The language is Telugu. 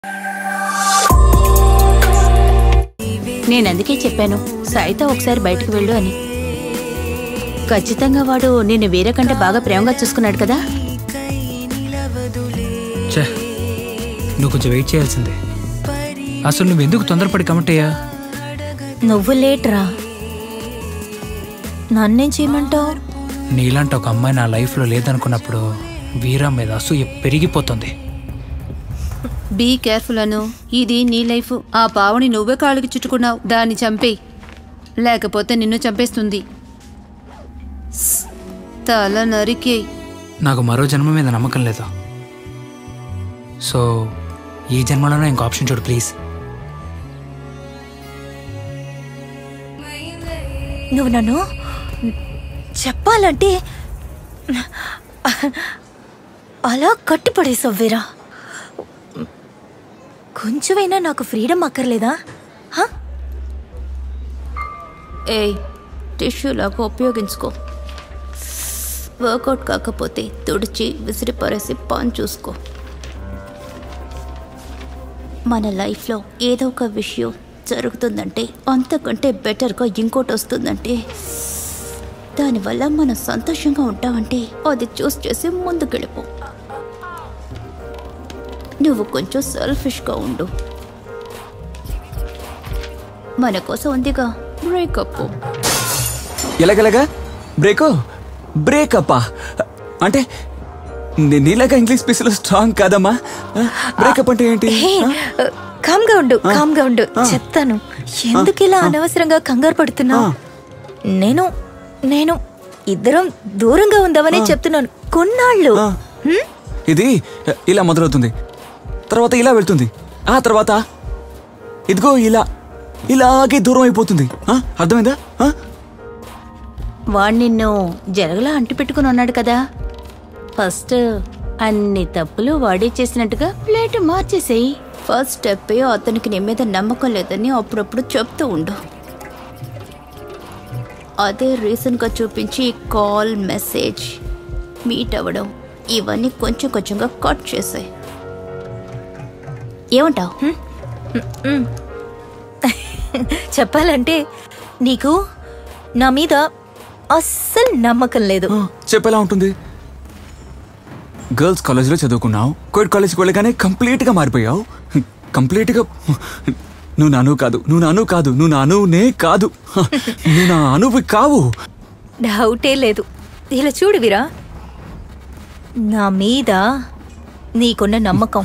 నేను అందుకే చెప్పాను సాయితో ఒకసారి బయటకు వెళ్ళు అని ఖచ్చితంగా వాడు నిన్ను వేరే కంటే బాగా ప్రేమగా చూసుకున్నాడు కదా చే నువ్వు కొంచెం వెయిట్ చేయాల్సిందే అసలు నువ్వు ఎందుకు తొందరపడి కమిట్ అయ్యా నువ్వు లేట్రా నన్నేం చేయమంటావు నీలాంటి ఒక అమ్మాయి నా లైఫ్లో లేదనుకున్నప్పుడు వీరా మీద అసూయ పెరిగిపోతుంది బీ కేర్ఫుల్ అను ఇది నీ లైఫ్ ఆ పావుని నువ్వే కాళ్ళకి చుట్టుకున్నావు దాన్ని చంపేయి లేకపోతే నిన్ను చంపేస్తుంది స్, తల నరికేయ్ నాకు మరో జన్మ మీద నమ్మకం లేదు సో ఈ జన్మలోనే ఇంకో ఆప్షన్ చూడు ప్లీజ్ నువ్వు నన్ను చెప్పాలంటే అలా కట్టిపడేసావు వీరా కొంచెమైనా నాకు ఫ్రీడమ్ అక్కర్లేదా హా? ఏయ్ టిష్యూ లాగా ఉపయోగించుకో వర్కౌట్ కాకపోతే తుడిచి విసిరి పరేసి పాన్ చూసుకో మన లైఫ్లో ఏదో ఒక విషయం జరుగుతుందంటే అంతకంటే బెటర్గా ఇంకోటి వస్తుందంటే దానివల్ల మనం సంతోషంగా ఉంటామంటే అది చూస్ చేసి ముందుకెళ్ళిపో నువ్వు కొంచెం సెల్ఫిష్గా ఉండు మన కోసం ఉందిగా బ్రేకప్ ఎలాగెలాగా బ్రేకో బ్రేకప్పా అంటే నీ- నీలాగా ఇంగ్లీష్ పీసులో స్ట్రాంగ్ కాదమ్మా బ్రేకప్ అంటే ఏంటి హే, కామ్గా ఉండు కామ్గా ఉండు చెప్తాను ఎందుకు ఇలా అనవసరంగా కంగారు పడుతున్నావు నేను నేను ఇద్దరం దూరంగా ఉందామని చెప్తున్నాను కొన్నాళ్ళు ఆ. హ్మ్? ఇది ఇలా మొదలవుతుంది తర్వాత ఇలా వెళ్తుంది ఆ తర్వాత ఇదిగో ఇలా ఇలాగే దూరం అయిపోతుంది ఆ, అర్థమైందా ఆ? వాడు నిన్ను జరగలా అంటి పెట్టుకుని ఉన్నాడు కదా ఫస్ట్ అన్ని తప్పులు వాడే చేసినట్టుగా ప్లేట్ మార్చేసేయి ఫస్ట్ స్టెప్ అతనికి నీ మీద నమ్మకం లేదని అప్పుడప్పుడు చెప్తూ ఉండు అదే రీజన్గా చూపించి కాల్ మెసేజ్ మీట్ అవ్వడం ఇవన్నీ కొంచెం కొంచెంగా కట్ చేసాయి ఏమంటావు చెప్పాలంటే నీకు నా మీద అస్సలు నమ్మకం లేదు ఆ, చెప్పేలా ఉంటుంది గర్ల్స్ కాలేజ్లో చదువుకున్నావు కోయిడ్ కాలేజ్కి వెళ్ళగానే కంప్లీట్గా మారిపోయావు కంప్లీట్గా నువ్వు నా అను కాదు నువ్వు నా అను కాదు నువ్వు నా అనువునే కాదు హ, నువ్వు నా అనువి కావు డౌటే లేదు ఇలా చూడు వీరా నా మీద నీకున్న నమ్మకం